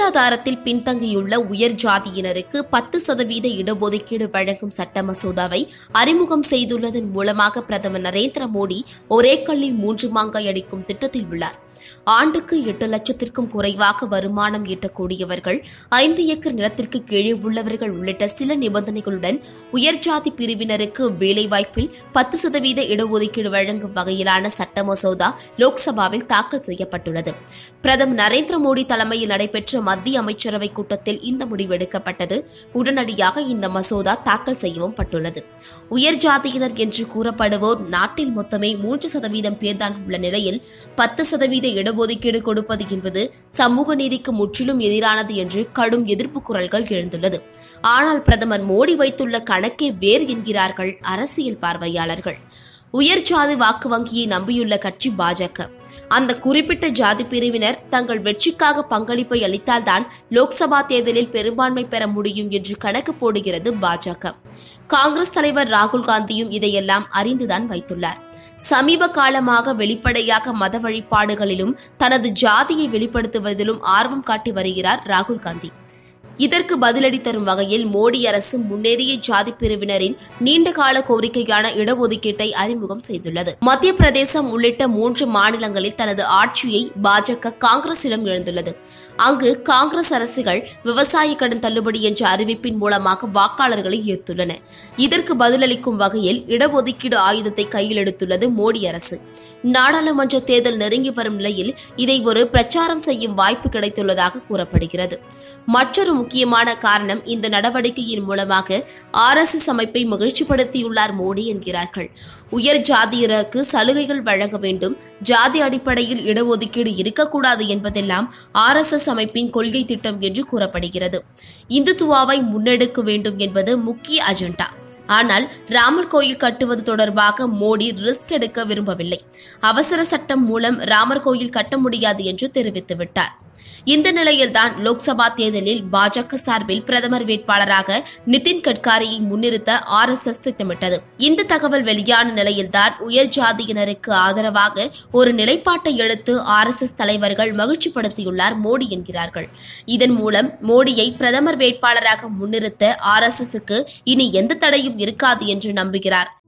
பொருளாதாரத்தில் பின்தங்கியுள்ள உயர் ஜாதியினருக்கு பத்து சதவீத இடஒதுக்கீடு வழங்கும் சட்ட மசோதாவை அறிமுகம் செய்துள்ளதன் மூலமாக பிரதமர் நரேந்திர மோடி ஒரே கல்லில் மூன்று மாங்காய் அடிக்கும் திட்டத்தில் உள்ளார் ஆண்டுக்கு எட்டு லட்சத்திற்கும் குறைவாக வருமானம் ஈட்டக்கூடியவர்கள் ஐந்து ஏக்கர் நிலத்திற்கு கீழே உள்ளவர்கள் உள்ளிட்ட சில நிபந்தனைகளுடன் உயர்ஜாதி பிரிவினருக்கு வேலைவாய்ப்பில் பத்து சதவீத இடஒதுக்கீடு வழங்கும் வகையிலான சட்ட மசோதா லோக்சபாவில் தாக்கல் செய்யப்பட்டுள்ளது பிரதமர் நரேந்திர மோடி தலைமையில் நடைபெற்ற மத்திய அமைச்சரவை கூட்டத்தில் இந்த முடிவு எடுக்கப்பட்டது உடனடியாக இந்த மசோதா தாக்கல் செய்யவும் பட்டுள்ளது உயர் ஜாதியினர் என்று கூறப்படுவோர் நாட்டில் மொத்தமே மூன்று சதவீதம் பேர்தான் உள்ள நிலையில் பத்து சதவீத இடஒதுக்கீடு கொடுப்பது என்பது சமூக நீதிக்கு முற்றிலும் எதிரானது என்று கடும் எதிர்ப்பு குரல்கள் எழுந்துள்ளது ஆனால் பிரதமர் மோடி வைத்துள்ள கணக்கே வேறு என்கிறார்கள் அரசியல் பார்வையாளர்கள் உயர் ஜாதி வாக்கு வங்கியை நம்பியுள்ள கட்சி பாஜக அந்த குறிப்பிட்ட ஜாதி பிரிவினர் தங்கள் வெற்றிக்காக பங்களிப்பை அளித்தால்தான் லோக்சபா தேர்தலில் பெரும்பான்மை பெற முடியும் என்று கணக்கு போடுகிறது பாஜக காங்கிரஸ் தலைவர் ராகுல் காந்தியும் இதையெல்லாம் அறிந்துதான் வைத்துள்ளார் சமீப காலமாக வெளிப்படையாக மத வழிபாடுகளிலும் தனது ஜாதியை வெளிப்படுத்துவதிலும் ஆர்வம் காட்டி வருகிறார் ராகுல் காந்தி இதற்கு பதிலடி தரும் வகையில் மோடி அரசு முன்னேறிய ஜாதி பிரிவினரின் நீண்டகால கோரிக்கையான இடஒதுக்கீட்டை அறிமுகம் செய்துள்ளது மத்திய பிரதேசம் உள்ளிட்ட மூன்று மாநிலங்களில் தனது ஆட்சியை பாஜக காங்கிரசிடம் இழந்துள்ளது அங்கு காங்கிரஸ் அரசுகள் விவசாய கடன் தள்ளுபடி என்ற அறிவிப்பின் மூலமாக வாக்காளர்களை ஈர்த்துள்ளன இதற்கு பதிலளிக்கும் வகையில் இடஒதுக்கீடு ஆயுதத்தை கையில் எடுத்துள்ளது மோடி அரசு நாடாளுமன்ற தேர்தல் நெருங்கி வரும் நிலையில் இதை ஒரு பிரச்சாரம் செய்யும் வாய்ப்பு கிடைத்துள்ளதாக கூறப்படுகிறது மற்றொரு முக்கியமான காரணம் இந்த நடவடிக்கையின் மூலமாக ஆர் எஸ் எஸ் அமைப்பை மகிழ்ச்சிப்படுத்தியுள்ளார் மோடி என்கிறார்கள் உயர் ஜாதியருக்கு சலுகைகள் வழங்க வேண்டும் ஜாதி அடிப்படையில் இடஒதுக்கீடு இருக்கக்கூடாது என்பதெல்லாம் ஆர் எஸ் எஸ் அமைப்பின் கொள்கை திட்டம் என்று கூறப்படுகிறது இந்துத்துவாவை முன்னெடுக்க வேண்டும் என்பது முக்கிய அஜெண்டா ஆனால் ராமர் கோயில் கட்டுவது தொடர்பாக மோடி ரிஸ்க் எடுக்க விரும்பவில்லை அவசர சட்டம் மூலம் ராமர் கோயில் கட்ட முடியாது என்று தெரிவித்துவிட்டார் இந்த நிலையில்தான் லோக்சபா தேர்தலில் பாஜக சார்பில் பிரதமர் வேட்பாளராக நிதின் கட்காரியை முன்னிறுத்த ஆர் எஸ் எஸ் திட்டமிட்டது இந்த தகவல் வெளியான நிலையில்தான் உயர் ஜாதியினருக்கு ஆதரவாக ஒரு நிலைப்பாட்டை எடுத்து ஆர் எஸ் எஸ் தலைவர்கள் மகிழ்ச்சிப்படுத்தியுள்ளார் மோடி என்கிறார்கள் இதன் மூலம் மோடியை பிரதமர் வேட்பாளராக முன்னிறுத்த ஆர் எஸ் எஸ்க்கு இனி எந்த தடையும் இருக்காது என்று நம்புகிறார்